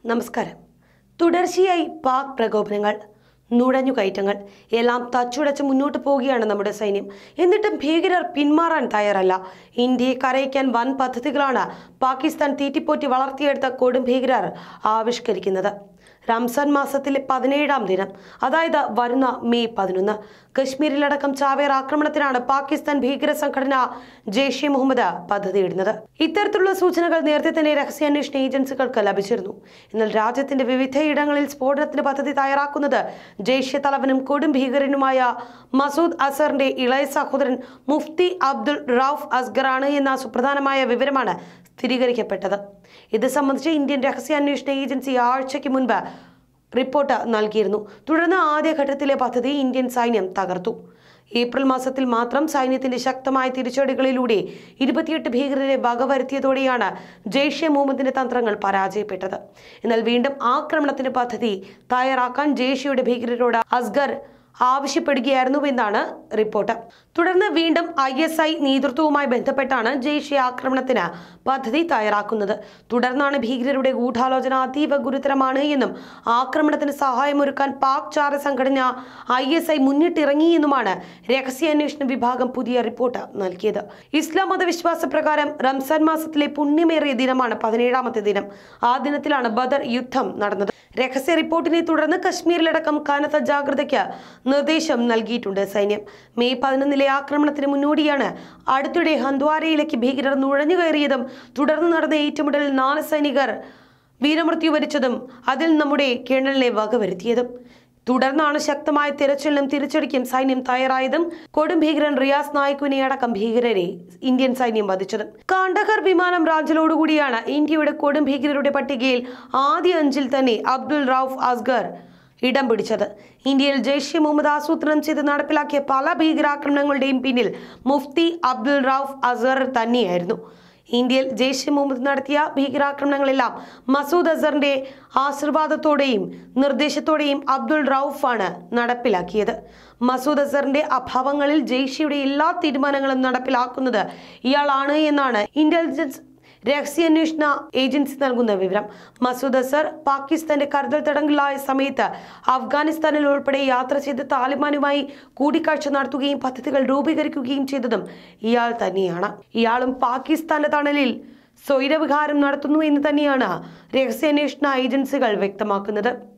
നമസ്കാരം തുടർച്ചയായി പാക് പ്രകോപനങ്ങൾ നുഴഞ്ഞുകയറ്റങ്ങൾ എല്ലാം തച്ചുടച്ച് മുന്നോട്ട് പോവുകയാണ് നമ്മുടെ സൈന്യം എന്നിട്ടും ഭീകരർ പിന്മാറാൻ തയ്യാറല്ല ഇന്ത്യയെ കരയിക്കാൻ വൻ പദ്ധതികളാണ് പാകിസ്ഥാൻ തീറ്റിപ്പോറ്റി വളർത്തിയെടുത്ത കൊടും ഭീകരർ ആവിഷ്കരിക്കുന്നത് റംസാൻ മാസത്തിലെ പതിനേഴാം ദിനം അതായത് വരുന്ന മെയ് പതിനൊന്ന് കശ്മീരിലടക്കം ചാവേർ ആക്രമണത്തിനാണ് പാകിസ്ഥാൻ ഭീകര സംഘടന ജെയ്ഷെ മുഹമ്മദ് പദ്ധതിയിടുന്നത് ഇത്തരത്തിലുള്ള സൂചനകൾ നേരത്തെ തന്നെ രഹസ്യാന്വേഷണ ഏജൻസികൾക്ക് ലഭിച്ചിരുന്നു എന്നാൽ രാജ്യത്തിന്റെ വിവിധയിടങ്ങളിൽ സ്ഫോടനത്തിന് പദ്ധതി തയ്യാറാക്കുന്നത് ജെയ്ഷെ തലവനും കൊടും ഭീകരനുമായ മസൂദ് അസറിന്റെ ഇളയ സഹോദരൻ മുഫ്തി അബ്ദുൾ റൌഫ് അസ്ഗറാണ് എന്ന സുപ്രധാനമായ വിവരമാണ് സ്ഥിരീകരിക്കപ്പെട്ടത് ഇത് സംബന്ധിച്ച് ഇന്ത്യൻ രഹസ്യാന്വേഷണ ഏജൻസി ആഴ്ചയ്ക്ക് മുൻപ് റിപ്പോർട്ട് നൽകിയിരുന്നു തുടർന്ന് ആദ്യഘട്ടത്തിലെ പദ്ധതി ഇന്ത്യൻ സൈന്യം തകർത്തു ഏപ്രിൽ മാസത്തിൽ മാത്രം സൈന്യത്തിന്റെ ശക്തമായ തിരിച്ചടികളിലൂടെ ഇരുപത്തിയെട്ട് ഭീകരരെ വകവരുത്തിയതോടെയാണ് ജെയ്ഷെ മുഹമ്മദിന്റെ തന്ത്രങ്ങൾ പരാജയപ്പെട്ടത് എന്നാൽ വീണ്ടും ആക്രമണത്തിന് പദ്ധതി തയ്യാറാക്കാൻ ജെയ്ഷയുടെ ഭീകരരോട് അസ്ഗർ ആവശ്യപ്പെടുകയായിരുന്നുവെന്നാണ് റിപ്പോർട്ട് തുടർന്ന് വീണ്ടും ഐ എസ് ഐ നേതൃത്വവുമായി ബന്ധപ്പെട്ടാണ് ജെയ്ഷെ ആക്രമണത്തിന് പദ്ധതി തയ്യാറാക്കുന്നത് തുടർന്നാണ് ഭീകരരുടെ ഗൂഢാലോചന അതീവ ഗുരുതരമാണ് എന്നും ആക്രമണത്തിന് സഹായമൊരുക്കാൻ പാക് ചാര സംഘടന ഐ എസ് ഐ മുന്നിട്ടിറങ്ങിയെന്നുമാണ് രഹസ്യാന്വേഷണ വിഭാഗം പുതിയ റിപ്പോർട്ട് നൽകിയത് ഇസ്ലാം മതവിശ്വാസ പ്രകാരം റംസാൻ മാസത്തിലെ പുണ്യമേറിയ ദിനമാണ് പതിനേഴാമത്തെ ദിനം ആ ദിനത്തിലാണ് ബദർ യുദ്ധം നടന്നത് രഹസ്യ റിപ്പോർട്ടിനെ തുടർന്ന് കശ്മീരിലടക്കം കനത്ത ജാഗ്രതയ്ക്ക് നിർദ്ദേശം നൽകിയിട്ടുണ്ട് സൈന്യം മെയ് പതിനൊന്നിലെ ആക്രമണത്തിന് മുന്നോടിയാണ് അടുത്തിടെ ഹന്ദ്വാരയിലേക്ക് ഭീകരർ നുഴഞ്ഞു കയറിയതും തുടർന്ന് നടന്ന ഏറ്റുമുട്ടലിൽ നാല് സൈനികർ വീരമൃത്യു വരിച്ചതും അതിൽ നമ്മുടെ കേണലിനെ വകവരുത്തിയതും തുടർന്നാണ് ശക്തമായ തിരച്ചിലിനും തിരിച്ചടിക്കും സൈന്യം തയ്യാറായതും കൊടും ഭീകരൻ റിയാസ് നായിക്കുവിനെ അടക്കം ഭീകരരെ ഇന്ത്യൻ സൈന്യം വധിച്ചതും കാണ്ടഹർ വിമാനം റാഞ്ചലോടുകൂടിയാണ് ഇന്ത്യയുടെ കൊടും ഭീകരരുടെ പട്ടികയിൽ ആദ്യ അഞ്ചിൽ തന്നെ അബ്ദുൾ റൌഫ് അസ്ഗർ ഇടം പിടിച്ചത് ഇന്ത്യയിൽ ജെയ്ഷെ മുഹമ്മദ് ആസൂത്രണം ചെയ്ത് നടപ്പിലാക്കിയ പല ഭീകരാക്രമണങ്ങളുടെയും പിന്നിൽ മുഫ്തി അബ്ദുൾ റൌഫ് അസർ തന്നെയായിരുന്നു ഇന്ത്യയിൽ ജെയ്ഷെ മുഹമ്മദ് നടത്തിയ ഭീകരാക്രമണങ്ങളെല്ലാം മസൂദ് അസറിന്റെ ആശീർവാദത്തോടെയും നിർദ്ദേശത്തോടെയും അബ്ദുൾ റൌഫാണ് നടപ്പിലാക്കിയത് മസൂദ് അസറിന്റെ അഭാവങ്ങളിൽ ജെയ്ഷയുടെ എല്ലാ തീരുമാനങ്ങളും നടപ്പിലാക്കുന്നത് ഇയാളാണ് എന്നാണ് ഇന്റലിജൻസ് രഹസ്യാന്വേഷണ ഏജൻസി നൽകുന്ന വിവരം മസൂദ് അസർ പാകിസ്ഥാന്റെ കരുതൽ തടങ്കലിലായ സമയത്ത് അഫ്ഗാനിസ്ഥാനിൽ ഉൾപ്പെടെ യാത്ര ചെയ്ത് താലിബാനുമായി കൂടിക്കാഴ്ച നടത്തുകയും പദ്ധതികൾ രൂപീകരിക്കുകയും ചെയ്തതും ഇയാൾ തന്നെയാണ് ഇയാളും പാകിസ്ഥാന്റെ തണലിൽ സ്വൈരവിഹാരം നടത്തുന്നു എന്ന് തന്നെയാണ് രഹസ്യാന്വേഷണ ഏജൻസികൾ വ്യക്തമാക്കുന്നത്